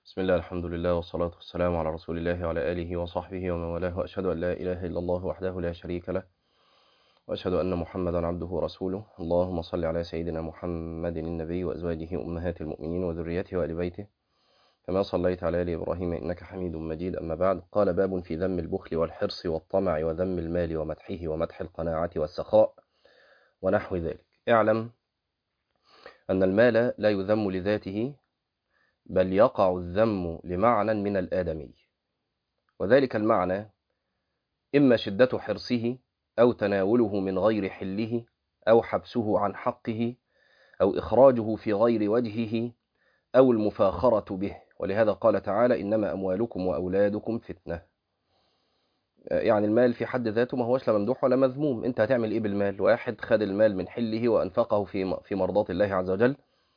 بسم الله الحمد لله والصلاة والسلام على رسول الله وعلى آله وصحبه ومن والاه وأشهد أن لا إله إلا الله وحده لا شريك له وأشهد أن محمدا عبده ورسوله اللهم صل على سيدنا محمد النبي وأزواجه أمهات المؤمنين وذريته وآل بيته كما صليت على آل إبراهيم إنك حميد مجيد أما بعد قال باب في ذم البخل والحرص والطمع وذم المال ومدحه ومدح القناعة والسخاء ونحو ذلك اعلم أن المال لا يذم لذاته بل يقع الذم لمعنى من الآدمي وذلك المعنى إما شدة حرصه أو تناوله من غير حله أو حبسه عن حقه أو إخراجه في غير وجهه أو المفاخرة به ولهذا قال تعالى إنما أموالكم وأولادكم فتنة يعني المال في حد ذاته ما هوش لا ممدوح ولا مذموم انت هتعمل ايه بالمال واحد خد المال من حله وانفقه في في مرضات الله عز وجل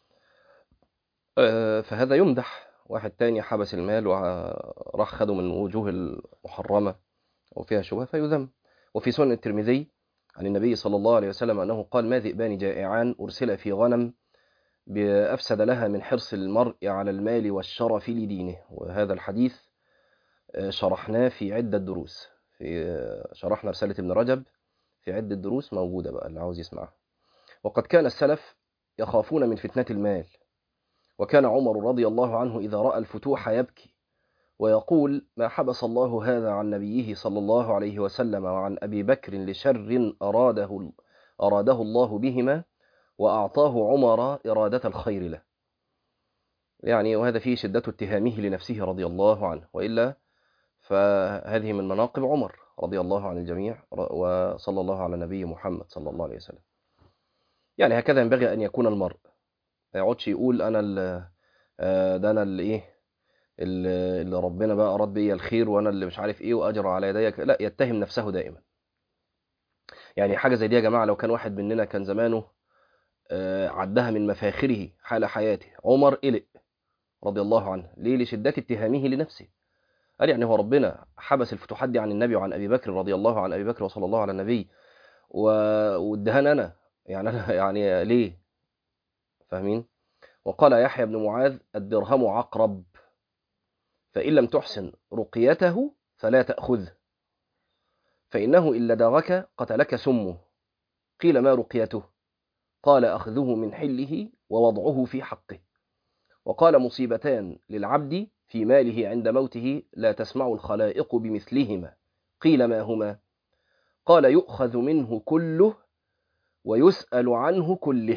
فهذا يمدح واحد تاني حبس المال وراح خده من وجوه المحرمة وفيها شبهة فيذم وفي سنن الترمذي عن النبي صلى الله عليه وسلم أنه قال ما ذئبان جائعان أرسل في غنم بأفسد لها من حرص المرء على المال والشرف لدينه وهذا الحديث شرحناه في عدة دروس في شرحنا رسالة ابن رجب في عدة دروس موجودة بقى اللي عاوز يسمعها وقد كان السلف يخافون من فتنة المال وكان عمر رضي الله عنه إذا رأى الفتوح يبكي ويقول ما حبس الله هذا عن نبيه صلى الله عليه وسلم وعن أبي بكر لشر أراده, أراده الله بهما وأعطاه عمر إرادة الخير له يعني وهذا فيه شدة اتهامه لنفسه رضي الله عنه وإلا فهذه من مناقب عمر رضي الله عن الجميع وصلى الله على نبي محمد صلى الله عليه وسلم يعني هكذا ينبغي أن يكون المرء ما يقعدش يقول أنا ال ده أنا اللي إيه اللي ربنا بقى أراد بيا الخير وأنا اللي مش عارف إيه وأجر على يديك لا يتهم نفسه دائما يعني حاجة زي دي يا جماعة لو كان واحد مننا كان زمانه عدها من مفاخره حال حياته عمر قلق رضي الله عنه ليه لشدة اتهامه لنفسه قال يعني هو ربنا حبس الفتوحات دي عن النبي وعن أبي بكر رضي الله عن أبي بكر وصلى الله على النبي وادهان أنا يعني أنا يعني ليه فاهمين وقال يحيى بن معاذ الدرهم عقرب فإن لم تحسن رقيته فلا تأخذه فإنه إن لدغك قتلك سمه قيل ما رقيته قال أخذه من حله ووضعه في حقه وقال مصيبتان للعبد في ماله عند موته لا تسمع الخلائق بمثلهما قيل ما هما قال يؤخذ منه كله ويسأل عنه كله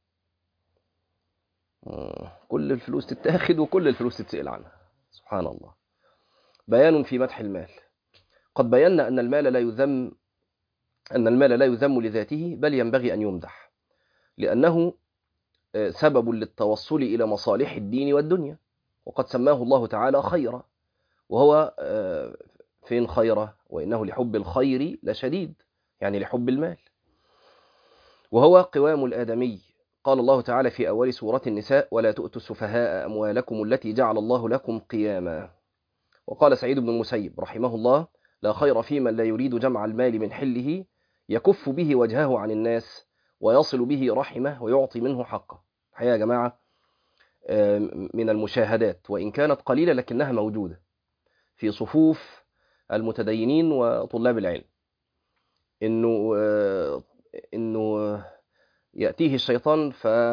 كل الفلوس تتاخد وكل الفلوس تتسأل عنها سبحان الله بيان في مدح المال قد بينا أن المال لا يذم أن المال لا يذم لذاته بل ينبغي أن يمدح لأنه سبب للتوصل إلى مصالح الدين والدنيا وقد سماه الله تعالى خيرا وهو فين خيره وإنه لحب الخير لشديد يعني لحب المال وهو قوام الآدمي قال الله تعالى في أول سورة النساء ولا تؤتوا السفهاء أموالكم التي جعل الله لكم قياما وقال سعيد بن المسيب رحمه الله لا خير في من لا يريد جمع المال من حله يكف به وجهه عن الناس ويصل به رحمه ويعطي منه حقه الحقيقة يا جماعة من المشاهدات وإن كانت قليلة لكنها موجودة في صفوف المتدينين وطلاب العلم إنه إنه يأتيه الشيطان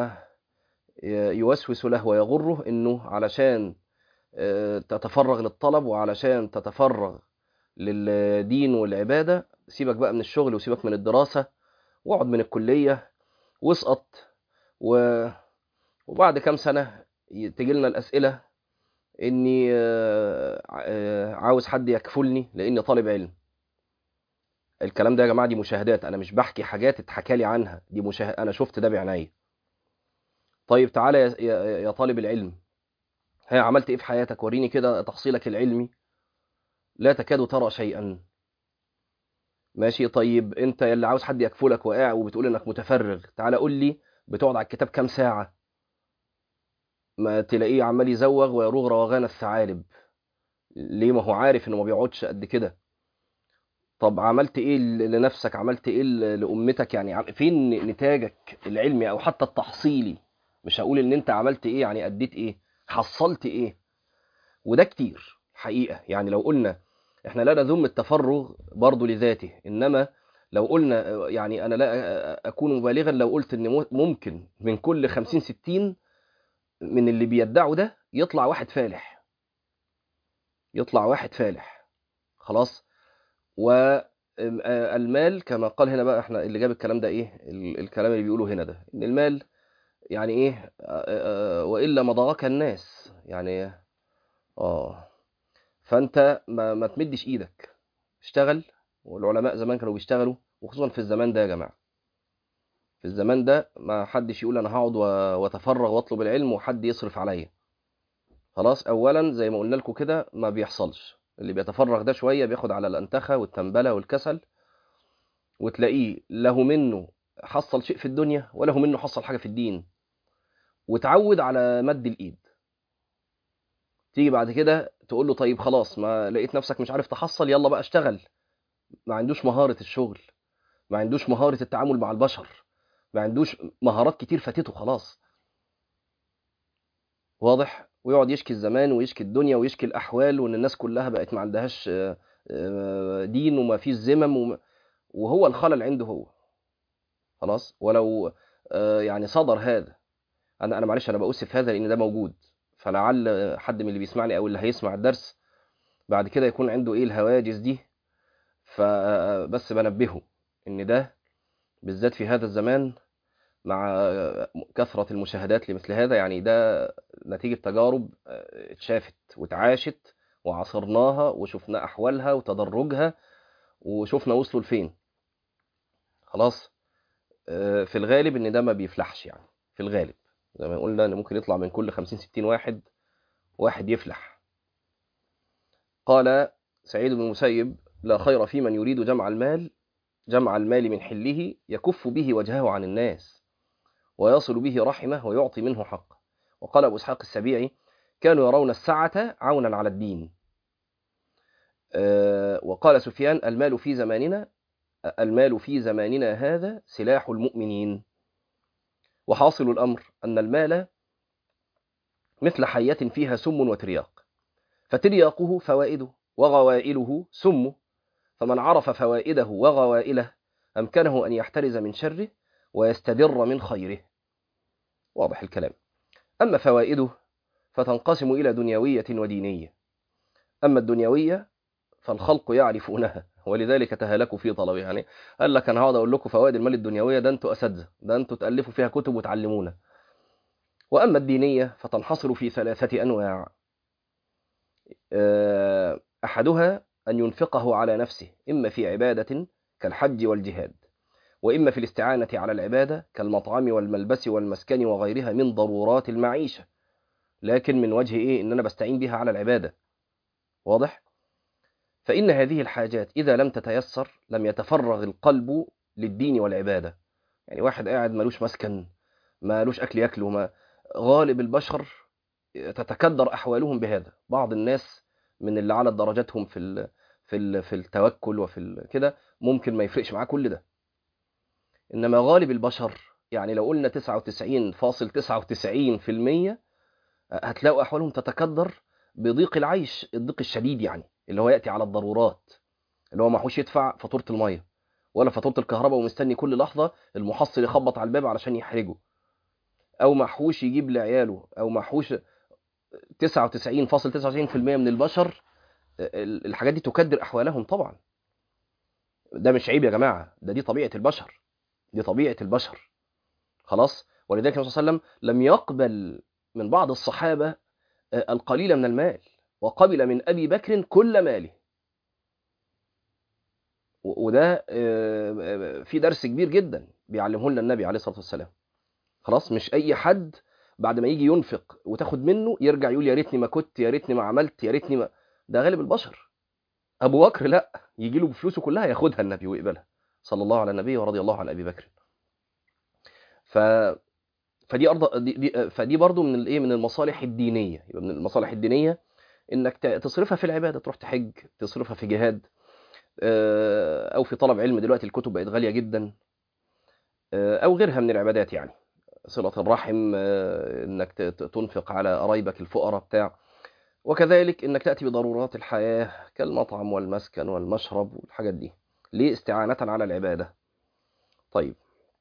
فيوسوس له ويغره إنه علشان تتفرغ للطلب وعلشان تتفرغ للدين والعبادة سيبك بقى من الشغل وسيبك من الدراسة واقعد من الكلية واسقط و... وبعد كام سنة تجي لنا الأسئلة إني عاوز حد يكفلني لأني طالب علم الكلام ده يا جماعة دي مشاهدات أنا مش بحكي حاجات اتحكى لي عنها دي مشاهد أنا شفت ده بعيني طيب تعالى يا... يا... يا طالب العلم ها عملت إيه في حياتك وريني كده تحصيلك العلمي لا تكاد ترى شيئا ماشي طيب انت اللي عاوز حد يكفلك وقاع وبتقول انك متفرغ تعالى قول لي بتقعد على الكتاب كام ساعة ما تلاقيه عمال يزوغ ويروغ روغان الثعالب ليه ما هو عارف انه ما بيقعدش قد كده طب عملت ايه لنفسك عملت ايه لامتك يعني فين نتاجك العلمي او حتى التحصيلي مش هقول ان انت عملت ايه يعني اديت ايه حصلت ايه وده كتير حقيقة يعني لو قلنا احنا لا نذم التفرغ برضه لذاته انما لو قلنا يعني انا لا اكون مبالغا لو قلت ان ممكن من كل 50 60 من اللي بيدعوا ده يطلع واحد فالح يطلع واحد فالح خلاص والمال كما قال هنا بقى احنا اللي جاب الكلام ده ايه الكلام اللي بيقوله هنا ده ان المال يعني ايه والا مضغك الناس يعني اه فانت ما, ما تمدش ايدك اشتغل والعلماء زمان كانوا بيشتغلوا وخصوصا في الزمان ده يا جماعه في الزمان ده ما حدش يقول انا هقعد واتفرغ واطلب العلم وحد يصرف عليا خلاص اولا زي ما قلنا لكم كده ما بيحصلش اللي بيتفرغ ده شويه بياخد على الانتخه والتنبله والكسل وتلاقيه له منه حصل شيء في الدنيا وله منه حصل حاجه في الدين وتعود على مد الايد تيجي بعد كده تقول له طيب خلاص ما لقيت نفسك مش عارف تحصل يلا بقى اشتغل ما عندوش مهاره الشغل ما عندوش مهاره التعامل مع البشر ما عندوش مهارات كتير فاتته خلاص واضح ويقعد يشكي الزمان ويشكي الدنيا ويشكي الاحوال وان الناس كلها بقت ما عندهاش دين وما فيش ذمم وما وهو الخلل عنده هو خلاص ولو يعني صدر هذا انا انا معلش انا بأسف هذا لان ده موجود فلعل حد من اللي بيسمعني او اللي هيسمع الدرس بعد كده يكون عنده ايه الهواجس دي فبس بنبهه ان ده بالذات في هذا الزمان مع كثرة المشاهدات لمثل هذا يعني ده نتيجة تجارب اتشافت واتعاشت وعصرناها وشفنا أحوالها وتدرجها وشفنا وصلوا لفين خلاص في الغالب ان ده ما بيفلحش يعني في الغالب زي ما قلنا ان ممكن يطلع من كل 50 60 واحد واحد يفلح قال سعيد بن المسيب لا خير في من يريد جمع المال جمع المال من حله يكف به وجهه عن الناس ويصل به رحمه ويعطي منه حقه وقال أبو إسحاق السبيعي كانوا يرون السعة عونا على الدين وقال سفيان المال في زماننا المال في زماننا هذا سلاح المؤمنين وحاصل الأمر أن المال مثل حية فيها سم وترياق فترياقه فوائده وغوائله سمه فمن عرف فوائده وغوائله أمكنه أن يحترز من شره ويستدر من خيره واضح الكلام أما فوائده فتنقسم إلى دنيوية ودينية أما الدنيوية فالخلق يعرفونها ولذلك تهلكوا في طلبها يعني قال لك أنا هقعد أقول لكم فوائد المال الدنيوية ده أنتوا أساتذة ده أنتوا تألفوا فيها كتب وتعلمونا وأما الدينية فتنحصر في ثلاثة أنواع أحدها أن ينفقه على نفسه إما في عبادة كالحج والجهاد وإما في الاستعانة على العبادة كالمطعم والملبس والمسكن وغيرها من ضرورات المعيشة لكن من وجه إيه إن أنا بستعين بها على العبادة واضح؟ فإن هذه الحاجات إذا لم تتيسر لم يتفرغ القلب للدين والعبادة يعني واحد قاعد ملوش مسكن ملوش أكل يأكله ما غالب البشر تتكدر أحوالهم بهذا بعض الناس من اللي على درجاتهم في ال في ال في التوكل وفي كده ممكن ما يفرقش معاه كل ده انما غالب البشر يعني لو قلنا 99.99% هتلاقوا احوالهم تتكدر بضيق العيش الضيق الشديد يعني اللي هو ياتي على الضرورات اللي هو محوش يدفع فاتوره الميه ولا فاتوره الكهرباء ومستني كل لحظه المحصل يخبط على الباب علشان يحرجه او محوش يجيب لعياله او محوش 99.99% من البشر الحاجات دي تكدر احوالهم طبعا ده مش عيب يا جماعه ده دي طبيعه البشر دي طبيعه البشر خلاص ولذلك النبي صلى الله عليه وسلم لم يقبل من بعض الصحابه القليل من المال وقبل من ابي بكر كل ماله وده في درس كبير جدا بيعلمه لنا النبي عليه الصلاه والسلام خلاص مش اي حد بعد ما يجي ينفق وتاخد منه يرجع يقول يا ريتني ما كنت يا ريتني ما عملت يا ريتني ما ده غالب البشر ابو بكر لا يجي له بفلوسه كلها ياخدها النبي ويقبلها صلى الله على النبي ورضي الله عن ابي بكر ف فدي أرض دي, دي فدي برضه من الايه من المصالح الدينيه يبقى من المصالح الدينيه انك تصرفها في العباده تروح تحج تصرفها في جهاد او في طلب علم دلوقتي الكتب بقت غاليه جدا او غيرها من العبادات يعني صله الرحم انك تنفق على قرايبك الفقراء بتاع وكذلك انك تاتي بضرورات الحياه كالمطعم والمسكن والمشرب والحاجات دي ليه استعانه على العباده طيب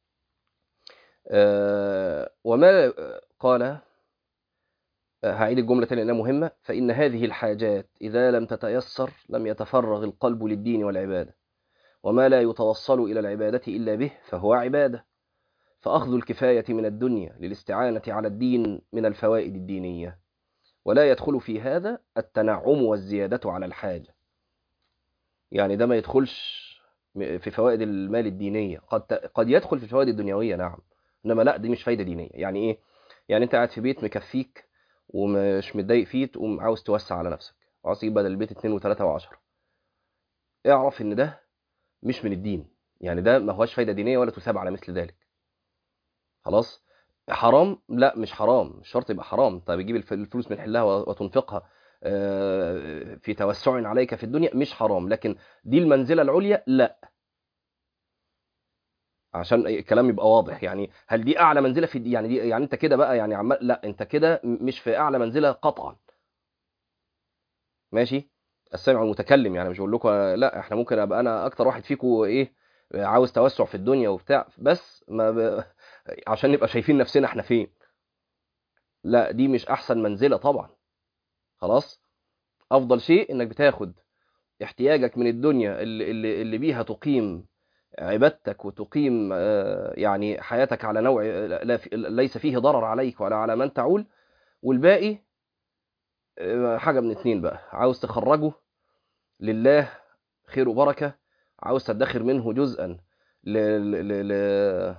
آه وما قال آه هعيد الجمله تاني لانها مهمه فان هذه الحاجات اذا لم تتيسر لم يتفرغ القلب للدين والعباده وما لا يتوصل الى العباده الا به فهو عباده فاخذ الكفايه من الدنيا للاستعانه على الدين من الفوائد الدينيه ولا يدخل في هذا التنعم والزيادة على الحاجة يعني ده ما يدخلش في فوائد المال الدينية قد قد يدخل في الفوائد الدنيوية نعم إنما لا دي مش فايدة دينية يعني إيه يعني أنت قاعد في بيت مكفيك ومش متضايق فيه تقوم عاوز توسع على نفسك عاوز تجيب بدل البيت اتنين وتلاتة وعشرة اعرف إن ده مش من الدين يعني ده ما هوش فايدة دينية ولا تثاب على مثل ذلك خلاص حرام لا مش حرام مش شرط يبقى حرام طيب تجيب الفلوس من حلها وتنفقها في توسع عليك في الدنيا مش حرام لكن دي المنزلة العليا لا عشان الكلام يبقى واضح يعني هل دي اعلى منزله في دي يعني دي يعني انت كده بقى يعني عمال لا انت كده مش في اعلى منزله قطعا ماشي السامع المتكلم يعني مش بقول لكم لا احنا ممكن ابقى انا اكتر واحد فيكم ايه عاوز توسع في الدنيا وبتاع بس ما ب... عشان نبقى شايفين نفسنا احنا فين لا دي مش احسن منزله طبعا خلاص افضل شيء انك بتاخد احتياجك من الدنيا اللي, اللي, اللي بيها تقيم عبادتك وتقيم يعني حياتك على نوع ليس فيه ضرر عليك ولا على من تعول والباقي حاجه من اتنين بقى عاوز تخرجه لله خير وبركه عاوز تدخر منه جزءا ل... ل... ل...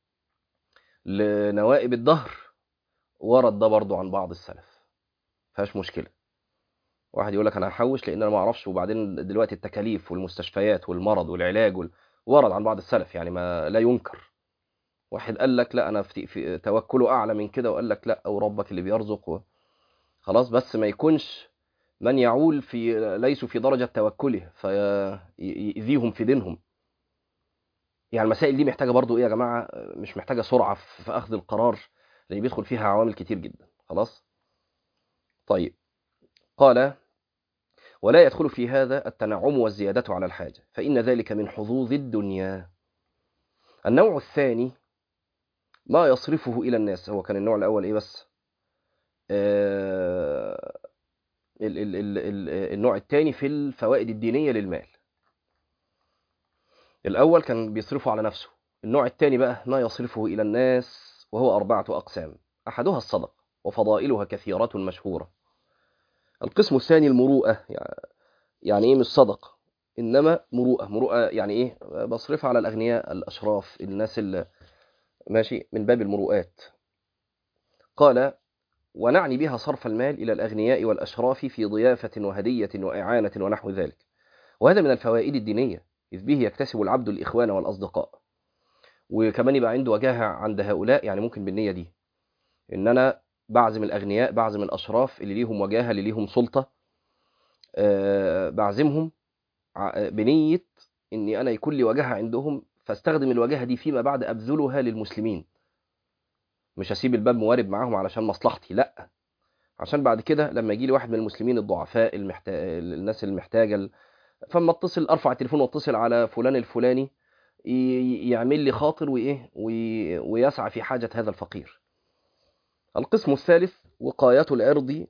لنوائب الدهر ورد ده برضو عن بعض السلف فيهاش مشكله واحد يقول لك انا هحوش لان انا ما اعرفش وبعدين دلوقتي التكاليف والمستشفيات والمرض والعلاج وال... ورد عن بعض السلف يعني ما لا ينكر واحد قال لك لا انا في, في توكله اعلى من كده وقال لك لا او ربك اللي بيرزق و... خلاص بس ما يكونش من يعول في ليسوا في درجه توكله فيؤذيهم في دينهم يعني المسائل دي محتاجه برضو ايه يا جماعه مش محتاجه سرعه في اخذ القرار لان بيدخل فيها عوامل كتير جدا خلاص طيب قال ولا يدخل في هذا التنعم والزيادة على الحاجة فإن ذلك من حظوظ الدنيا النوع الثاني ما يصرفه إلى الناس هو كان النوع الأول إيه بس آه ال ال ال ال النوع الثاني في الفوائد الدينية للمال الأول كان بيصرفه على نفسه النوع الثاني بقى ما يصرفه إلى الناس وهو أربعة أقسام أحدها الصدق وفضائلها كثيرة مشهورة القسم الثاني المروءة يعني ايه مش صدق انما مروءة مروءة يعني ايه بصرفها على الاغنياء الاشراف الناس اللي ماشي من باب المروءات قال ونعني بها صرف المال الى الاغنياء والاشراف في ضيافة وهدية واعانة ونحو ذلك وهذا من الفوائد الدينية اذ به يكتسب العبد الاخوان والاصدقاء وكمان يبقى عنده وجاهة عند هؤلاء يعني ممكن بالنية دي ان انا بعزم الأغنياء بعزم الأشراف اللي ليهم وجاهة اللي ليهم سلطة أه بعزمهم بنية إني أنا يكون لي وجاهة عندهم فاستخدم الوجاهة دي فيما بعد أبذلها للمسلمين مش هسيب الباب موارب معاهم علشان مصلحتي لأ عشان بعد كده لما يجي لي واحد من المسلمين الضعفاء المحتاج الناس المحتاجة فما اتصل ارفع التليفون واتصل على فلان الفلاني يعمل لي خاطر وايه ويسعى في حاجة هذا الفقير القسم الثالث وقاية العرض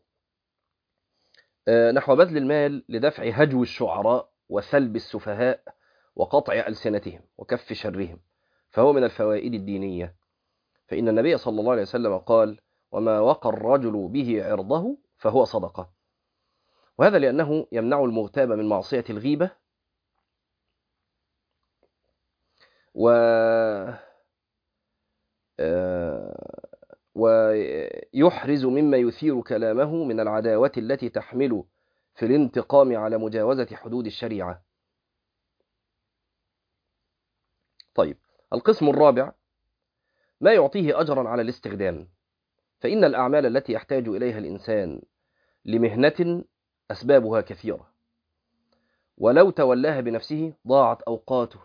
نحو بذل المال لدفع هجو الشعراء وسلب السفهاء وقطع ألسنتهم وكف شرهم فهو من الفوائد الدينية فإن النبي صلى الله عليه وسلم قال وما وقى الرجل به عرضه فهو صدقة وهذا لأنه يمنع المغتاب من معصية الغيبة و ويحرز مما يثير كلامه من العداوة التي تحمل في الانتقام على مجاوزة حدود الشريعة طيب القسم الرابع ما يعطيه أجرا على الاستخدام فإن الأعمال التي يحتاج إليها الإنسان لمهنة أسبابها كثيرة ولو تولاها بنفسه ضاعت أوقاته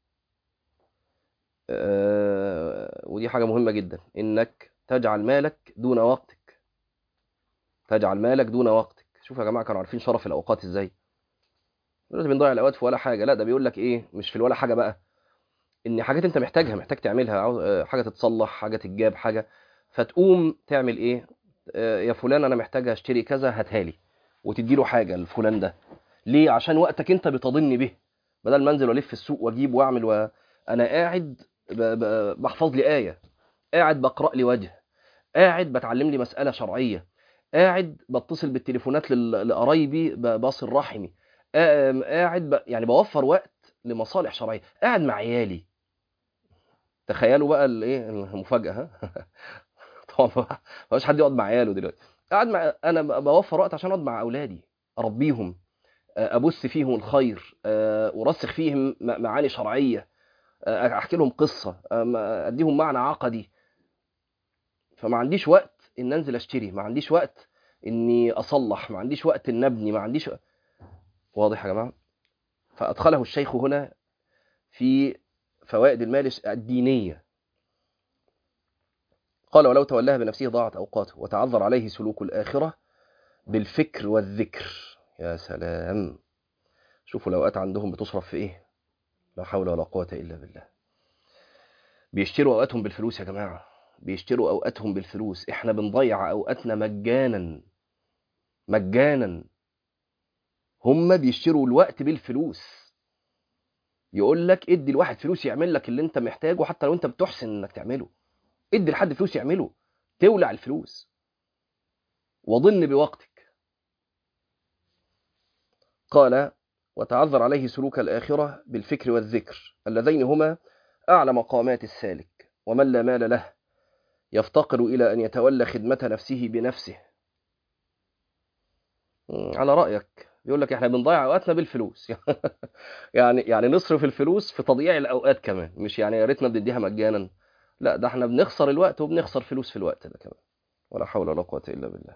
أه ودي حاجة مهمة جدا إنك تجعل مالك دون وقتك تجعل مالك دون وقتك شوفوا يا جماعه كانوا عارفين شرف الاوقات ازاي دلوقتي بنضيع الاوقات في ولا حاجه لا ده بيقول لك ايه مش في ولا حاجه بقى ان حاجات انت محتاجها محتاج تعملها عاوز آه، حاجه تتصلح حاجه تتجاب حاجه فتقوم تعمل ايه آه، يا فلان انا محتاج اشتري كذا هاتها لي وتدي له حاجه لفلان ده ليه عشان وقتك انت بتضن به بدل ما انزل والف في السوق واجيب واعمل و... انا قاعد ب... ب... بحفظ لي ايه قاعد بقرا لي وجه قاعد بتعلم لي مساله شرعيه قاعد بتصل بالتليفونات لل- لقرايبي ب- بصل رحمي قا- قاعد ب... يعني بوفر وقت لمصالح شرعيه قاعد مع عيالي تخيلوا بقى الايه المفاجاه ها طبعا ما فيش حد يقعد مع عياله دلوقتي قاعد مع انا ب- بوفر وقت عشان اقعد مع اولادي اربيهم آه، ابث فيهم الخير آه، ارسخ فيهم م- معاني شرعيه آه، احكي لهم قصه آه، ما- اديهم معنى عقدي فما عنديش وقت ان انزل اشتري ما عنديش وقت اني اصلح ما عنديش وقت ان ابني ما عنديش واضح يا جماعه فادخله الشيخ هنا في فوائد المال الدينيه قال ولو تولاها بنفسه ضاعت اوقاته وتعذر عليه سلوك الاخره بالفكر والذكر يا سلام شوفوا الاوقات عندهم بتصرف في ايه لا حول ولا قوه الا بالله بيشتروا اوقاتهم بالفلوس يا جماعه بيشتروا اوقاتهم بالفلوس احنا بنضيع اوقاتنا مجانا مجانا هم بيشتروا الوقت بالفلوس يقول لك ادي الواحد فلوس يعمل لك اللي انت محتاجه حتى لو انت بتحسن انك تعمله ادي لحد فلوس يعمله تولع الفلوس وظن بوقتك قال وتعذر عليه سلوك الآخرة بالفكر والذكر اللذين هما أعلى مقامات السالك ومن لا مال له يفتقر إلى أن يتولى خدمة نفسه بنفسه مم، على رأيك يقول لك احنا بنضيع اوقاتنا بالفلوس يعني يعني نصرف الفلوس في تضييع الاوقات كمان مش يعني يا ريتنا بنديها مجانا لا ده احنا بنخسر الوقت وبنخسر فلوس في الوقت ده كمان ولا حول ولا قوة الا بالله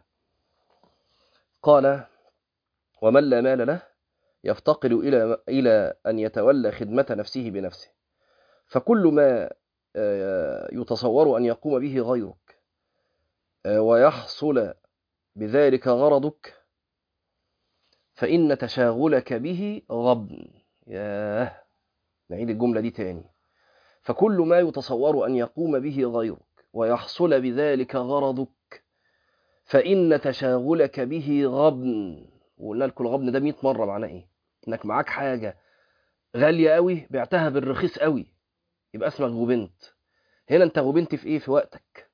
قال ومن لا مال له يفتقر الى الى ان يتولى خدمة نفسه بنفسه فكل ما آه، يتصور ان يقوم به غيرك آه، ويحصل بذلك غرضك فإن تشاغلك به غبن ياه نعيد الجملة دي تاني فكل ما يتصور أن يقوم به غيرك ويحصل بذلك غرضك فإن تشاغلك به غبن وقلنا لكم الغبن ده 100 مرة معناه إيه؟ إنك معاك حاجة غالية قوي بعتها بالرخيص قوي يبقى اسمك غبنت هنا أنت غبنت في إيه؟ في وقتك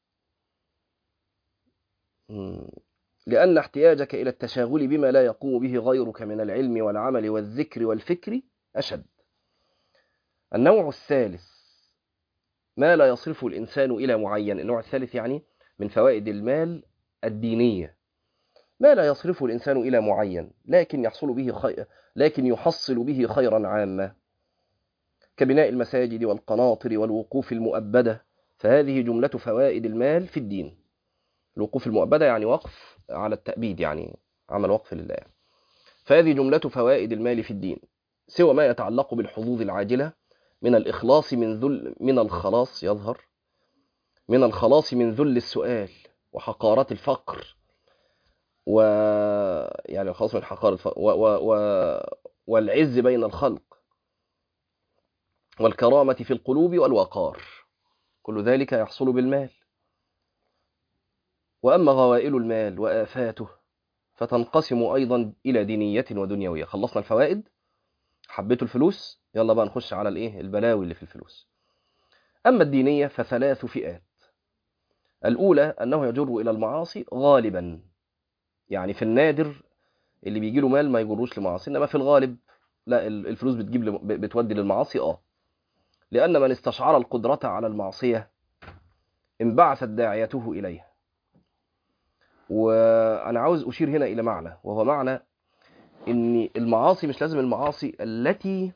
مم. لأن احتياجك إلى التشاغل بما لا يقوم به غيرك من العلم والعمل والذكر والفكر أشد النوع الثالث ما لا يصرفه الإنسان إلى معين النوع الثالث يعني من فوائد المال الدينية ما لا يصرفه الإنسان إلى معين لكن يحصل به خير لكن يحصل به خيرا عاما كبناء المساجد والقناطر والوقوف المؤبدة فهذه جملة فوائد المال في الدين الوقوف المؤبدة يعني وقف على التأبيد يعني عمل وقف لله فهذه جملة فوائد المال في الدين سوى ما يتعلق بالحظوظ العاجلة من الإخلاص من ذل من الخلاص يظهر من الخلاص من ذل السؤال وحقارات الفقر و يعني الخلاص من حقارة الفقر و... و... و... والعز بين الخلق والكرامة في القلوب والوقار كل ذلك يحصل بالمال وأما غوائل المال وآفاته فتنقسم أيضا إلى دينية ودنيوية خلصنا الفوائد حبيتوا الفلوس يلا بقى نخش على الإيه البلاوي اللي في الفلوس أما الدينية فثلاث فئات الأولى أنه يجر إلى المعاصي غالبا يعني في النادر اللي بيجي له مال ما يجروش لمعاصي إنما في الغالب لا الفلوس بتجيب لم... بتودي للمعاصي آه لأن من استشعر القدرة على المعصية انبعثت داعيته إليها وأنا عاوز أشير هنا إلى معنى وهو معنى إن المعاصي مش لازم المعاصي التي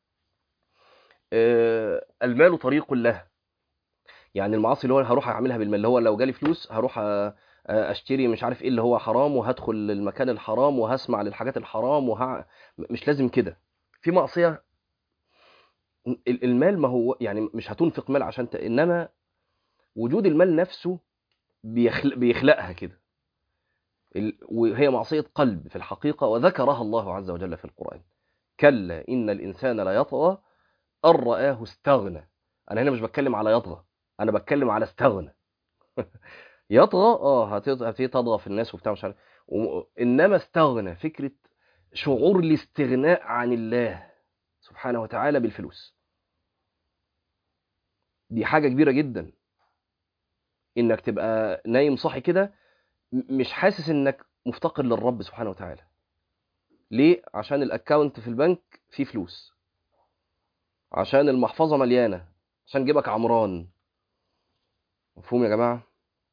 المال طريق له يعني المعاصي اللي هو هروح أعملها بالمال اللي هو لو جالي فلوس هروح أشتري مش عارف إيه اللي هو حرام وهدخل المكان الحرام وهسمع للحاجات الحرام وه... مش لازم كده في معصية المال ما هو يعني مش هتنفق مال عشان ت... إنما وجود المال نفسه بيخلق بيخلقها كده ال- وهي معصية قلب في الحقيقة وذكرها الله عز وجل في القرآن كلا إن الإنسان لا يطغى أن رآه استغنى أنا هنا مش بتكلم على يطغى أنا بتكلم على استغنى يطغى اه هت- هتبتدي تطغى في الناس وبتاع مش عارف و- انما استغنى فكره شعور الاستغناء عن الله سبحانه وتعالى بالفلوس دي حاجه كبيره جدا انك تبقى نايم صاحي كده م- مش حاسس انك مفتقر للرب سبحانه وتعالى ليه عشان الاكونت في البنك فيه فلوس عشان المحفظه مليانه عشان جيبك عمران مفهوم يا جماعه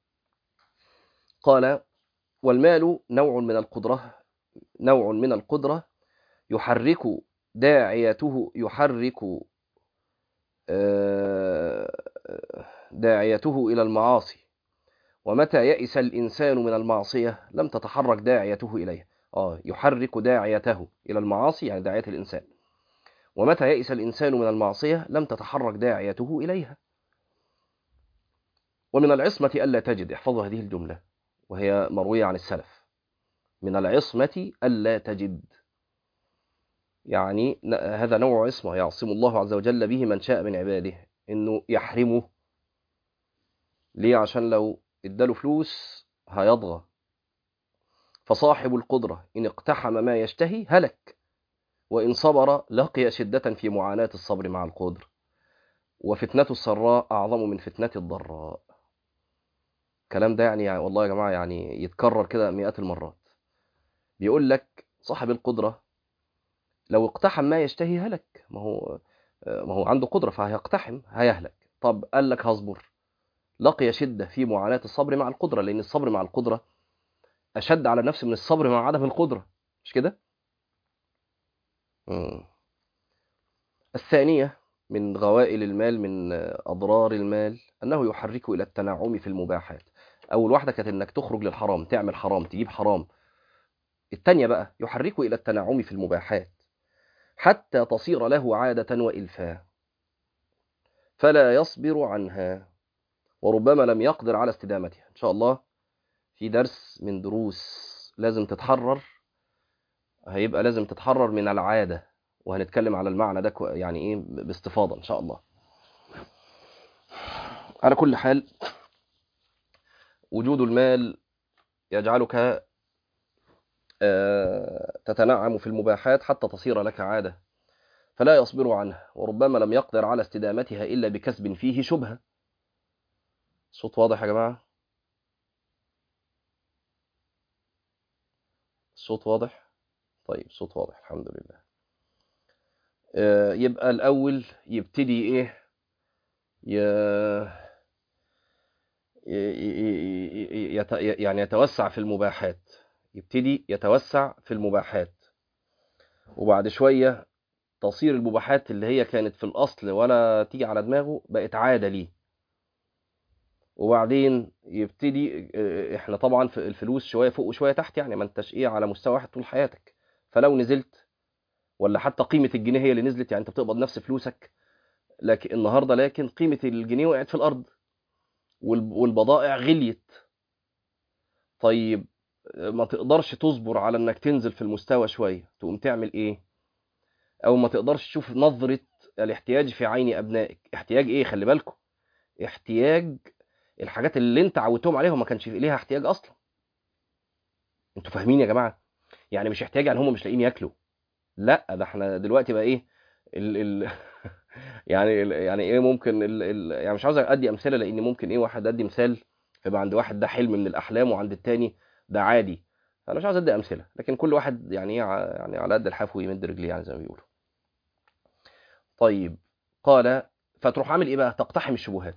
قال والمال نوع من القدرة نوع من القدرة يحرك داعيته يحرك آه، داعيته إلى المعاصي ومتى يئس الإنسان من المعصية لم تتحرك داعيته إليه آه يحرك داعيته إلى المعاصي يعني داعية الإنسان ومتى يئس الإنسان من المعصية لم تتحرك داعيته إليها ومن العصمة ألا تجد احفظوا هذه الجملة وهي مروية عن السلف من العصمة ألا تجد يعني ن- هذا نوع عصمة يعصم الله عز وجل به من شاء من عباده إنه يحرمه ليه عشان لو اداله فلوس هيضغى فصاحب القدرة إن اقتحم ما يشتهي هلك وإن صبر لقي شدة في معاناة الصبر مع القدر وفتنة السراء أعظم من فتنة الضراء الكلام ده يعني والله يا جماعة يعني يتكرر كده مئات المرات بيقول لك صاحب القدرة لو اقتحم ما يشتهي هلك ما هو ما هو عنده قدرة فهيقتحم هيهلك طب قال لك هصبر لقي شدة في معاناة الصبر مع القدرة لأن الصبر مع القدرة أشد على النفس من الصبر مع عدم القدرة مش كده؟ مم. الثانية من غوائل المال من أضرار المال أنه يحرك إلى التنعم في المباحات أول واحدة كانت إنك تخرج للحرام تعمل حرام تجيب حرام التانية بقى يحرك إلى التنعم في المباحات حتى تصير له عادة وإلفاء فلا يصبر عنها وربما لم يقدر على استدامتها إن شاء الله في درس من دروس لازم تتحرر هيبقى لازم تتحرر من العادة وهنتكلم على المعنى ده كو- يعني إيه باستفاضة إن شاء الله على كل حال وجود المال يجعلك آه، تتنعم في المباحات حتى تصير لك عادة فلا يصبر عنها وربما لم يقدر على استدامتها إلا بكسب فيه شبهة الصوت واضح يا جماعة الصوت واضح طيب الصوت واضح الحمد لله آه، يبقى الأول يبتدي إيه ي- ي- ي- ي- يت- يعني يتوسع في المباحات يبتدي يتوسع في المباحات وبعد شوية تصير المباحات اللي هي كانت في الأصل ولا تيجي على دماغه بقت عادة ليه وبعدين يبتدي اه، احنا طبعا في الفلوس شوية فوق وشوية تحت يعني ما انتش ايه على مستوى واحد طول حياتك فلو نزلت ولا حتى قيمة الجنيه هي اللي نزلت يعني انت بتقبض نفس فلوسك لكن النهاردة لكن قيمة الجنيه وقعت في الأرض والب- والبضائع غليت طيب ما تقدرش تصبر على انك تنزل في المستوى شوية تقوم تعمل ايه او ما تقدرش تشوف نظرة الاحتياج في عين ابنائك احتياج ايه خلي بالكم احتياج الحاجات اللي انت عودتهم عليها وما كانش ليها احتياج اصلا انتوا فاهمين يا جماعة يعني مش احتياج يعني هم مش لاقيين ياكلوا لا ده احنا دلوقتي بقى ايه ال ال يعني ال يعني ايه ممكن ال ال يعني مش عاوز ادي امثله لان ممكن ايه واحد ادي مثال فيبقى عند واحد ده حلم من الاحلام وعند التاني ده عادي انا مش عاوز ادي امثله لكن كل واحد يعني ايه ع- يعني على قد الحافو يمد رجليه يعني زي ما بيقولوا طيب قال فتروح عامل ايه بقى تقتحم الشبهات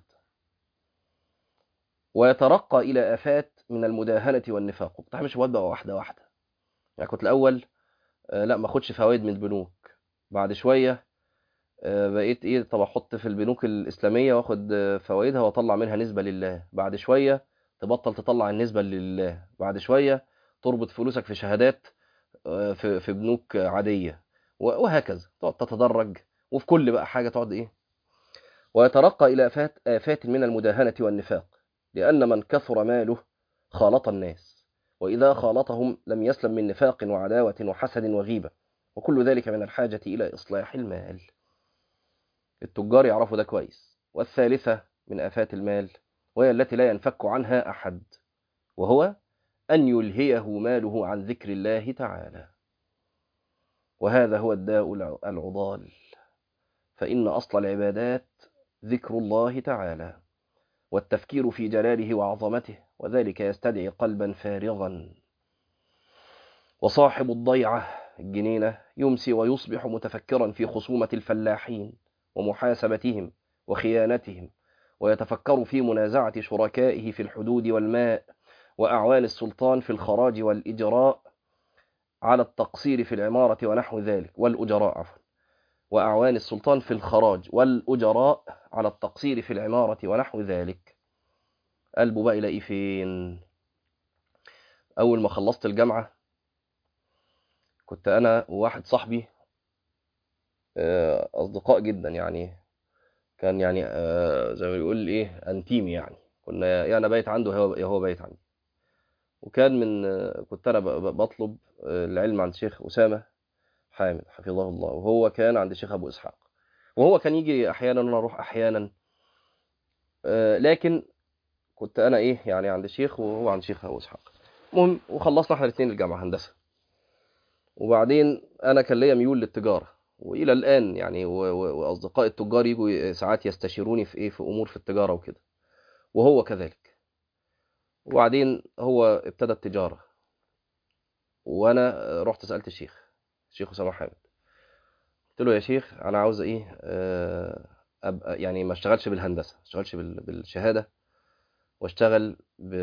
ويترقى الى افات من المداهنه والنفاق اقتحام الشبهات بقى واحده واحده يعني كنت الاول آه، لا ما اخدش فوائد من البنوك بعد شويه آه، بقيت ايه طب احط في البنوك الاسلاميه واخد آه، فوائدها واطلع منها نسبه لله بعد شويه تبطل تطلع النسبه لله بعد شويه تربط فلوسك في شهادات آه، في في بنوك عاديه و- وهكذا تقعد تتدرج وفي كل بقى حاجه تقعد ايه ويترقى الى افات افات من المداهنه والنفاق لان من كثر ماله خالط الناس وإذا خالطهم لم يسلم من نفاق وعداوة وحسد وغيبة وكل ذلك من الحاجة إلى إصلاح المال التجار يعرفوا ده كويس والثالثة من آفات المال وهي التي لا ينفك عنها أحد وهو أن يلهيه ماله عن ذكر الله تعالى وهذا هو الداء العضال فإن أصل العبادات ذكر الله تعالى والتفكير في جلاله وعظمته وذلك يستدعي قلبا فارغا وصاحب الضيعة الجنينة يمسي ويصبح متفكرا في خصومة الفلاحين ومحاسبتهم وخيانتهم ويتفكر في منازعة شركائه في الحدود والماء وأعوان السلطان في الخراج والإجراء على التقصير في العمارة ونحو ذلك والأجراء عفوا وأعوان السلطان في الخراج والأجراء على التقصير في العمارة ونحو ذلك قلبه بقى يلاقي فين أول ما خلصت الجامعة كنت أنا وواحد صاحبي أصدقاء جدا يعني كان يعني زي ما بيقول إيه أنتيمي يعني كنا يا أنا بايت عنده يا هو بايت عندي وكان من كنت أنا بطلب العلم عند شيخ أسامة حامد حفظه الله وهو كان عند الشيخ أبو إسحاق وهو كان يجي أحيانا وأنا أروح أحيانا لكن كنت أنا إيه يعني عند الشيخ وهو عند الشيخ أبو إسحاق المهم وخلصنا احنا الاثنين الجامعة هندسة وبعدين أنا كان ليا ميول للتجارة وإلى الآن يعني وأصدقاء التجار يجوا ساعات يستشيروني في إيه في أمور في التجارة وكده وهو كذلك وبعدين هو ابتدى التجارة وأنا رحت سألت الشيخ الشيخ أسامة حامد قلت له يا شيخ أنا عاوز إيه أبقى يعني ما اشتغلش بالهندسة ما اشتغلش بالشهادة واشتغل ب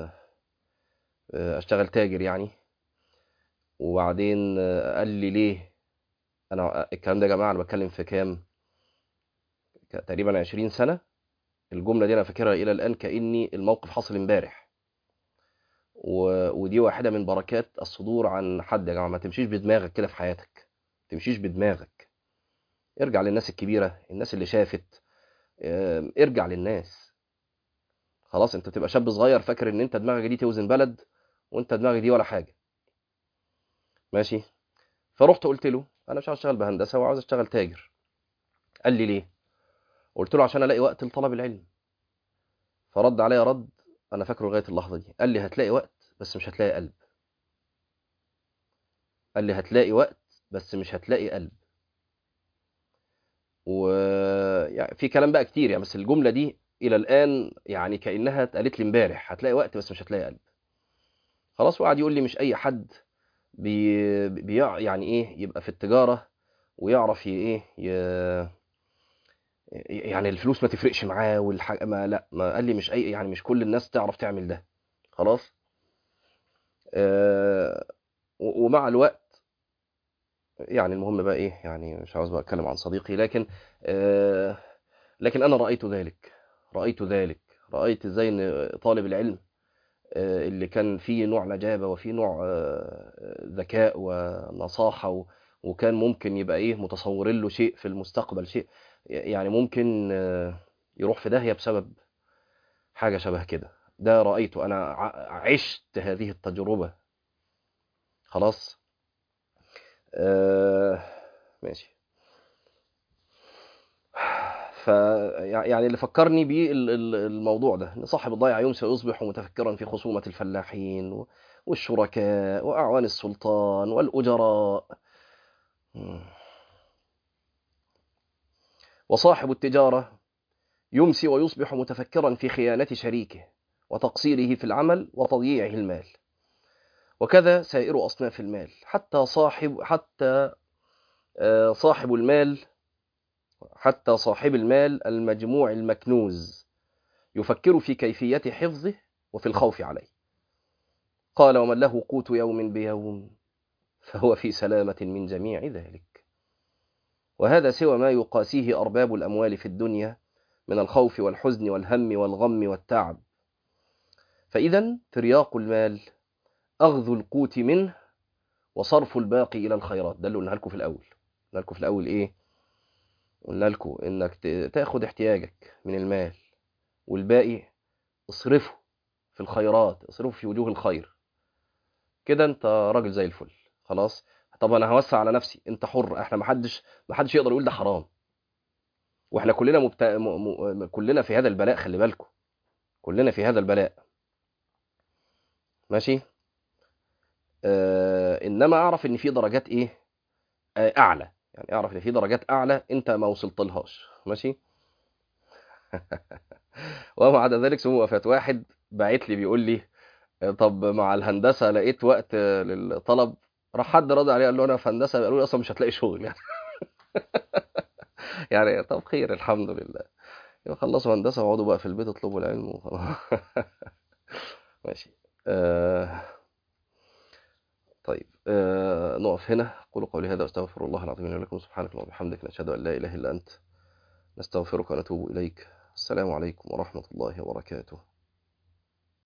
اشتغل تاجر يعني وبعدين قال لي ليه انا الكلام ده يا جماعه انا بتكلم في كام تقريبا 20 سنه الجمله دي انا فاكرها الى الان كاني الموقف حصل امبارح و... ودي واحده من بركات الصدور عن حد يا جماعه ما تمشيش بدماغك كده في حياتك ما تمشيش بدماغك ارجع للناس الكبيره الناس اللي شافت ارجع للناس خلاص انت تبقى شاب صغير فاكر ان انت دماغك دي توزن بلد وانت دماغك دي ولا حاجه ماشي فرحت قلت له انا مش عاوز اشتغل بهندسه وعاوز اشتغل تاجر قال لي ليه قلت له عشان الاقي وقت لطلب العلم فرد عليا رد انا فاكره لغايه اللحظه دي قال لي هتلاقي وقت بس مش هتلاقي قلب قال لي هتلاقي وقت بس مش هتلاقي قلب و يعني في كلام بقى كتير يعني بس الجمله دي الى الان يعني كانها اتقالت لي امبارح هتلاقي وقت بس مش هتلاقي قلب خلاص وقعد يقول لي مش اي حد بي, بي يعني ايه يبقى في التجاره ويعرف ايه ي... يعني الفلوس ما تفرقش معاه والحاجة ما لا ما قال لي مش اي يعني مش كل الناس تعرف تعمل ده خلاص آه ومع الوقت يعني المهم بقى ايه يعني مش عاوز بقى اتكلم عن صديقي لكن آه لكن انا رايت ذلك رايت ذلك رايت ازاي ان طالب العلم آه اللي كان فيه نوع نجابه وفيه نوع ذكاء ونصاحه وكان ممكن يبقى ايه متصورين له شيء في المستقبل شيء يعني ممكن يروح في داهيه بسبب حاجه شبه كده ده رايته انا عشت هذه التجربه خلاص آه ماشي ف يعني اللي فكرني بيه الموضوع ده ان صاحب الضيعه يمسي ويصبح متفكرا في خصومه الفلاحين والشركاء واعوان السلطان والاجراء وصاحب التجارة يمسي ويصبح متفكرا في خيانة شريكه وتقصيره في العمل وتضييعه المال وكذا سائر أصناف المال حتى صاحب حتى صاحب المال حتى صاحب المال المجموع المكنوز يفكر في كيفية حفظه وفي الخوف عليه قال ومن له قوت يوم بيوم فهو في سلامة من جميع ذلك وهذا سوى ما يقاسيه أرباب الأموال في الدنيا من الخوف والحزن والهم والغم والتعب فإذا ترياق المال أخذ القوت منه وصرف الباقي إلى الخيرات ده اللي قلنا لكم في الأول قلنا لكم في الأول إيه قلنا لكم إنك تاخد احتياجك من المال والباقي اصرفه في الخيرات اصرفه في وجوه الخير كده انت راجل زي الفل خلاص طب انا هوسع على نفسي انت حر احنا ما حدش ما حدش يقدر يقول ده حرام واحنا كلنا مبت... م... م... كلنا في هذا البلاء خلي بالكم كلنا في هذا البلاء ماشي آه انما اعرف ان في درجات ايه آه اعلى يعني اعرف ان في درجات اعلى انت ما وصلت لهاش ماشي وما عدا ذلك سمو وفاة واحد باعت لي بيقول لي طب مع الهندسه لقيت وقت للطلب راح حد رد عليه قال له انا في هندسه قالوا لي اصلا مش هتلاقي شغل يعني يعني طب خير الحمد لله يبقى خلصوا هندسه واقعدوا بقى في البيت اطلبوا العلم وخلاص ماشي آه... طيب آه... نقف هنا قولوا قولي هذا واستغفر الله العظيم لي ولكم سبحانك اللهم وبحمدك نشهد ان لا اله الا انت نستغفرك ونتوب اليك السلام عليكم ورحمه الله وبركاته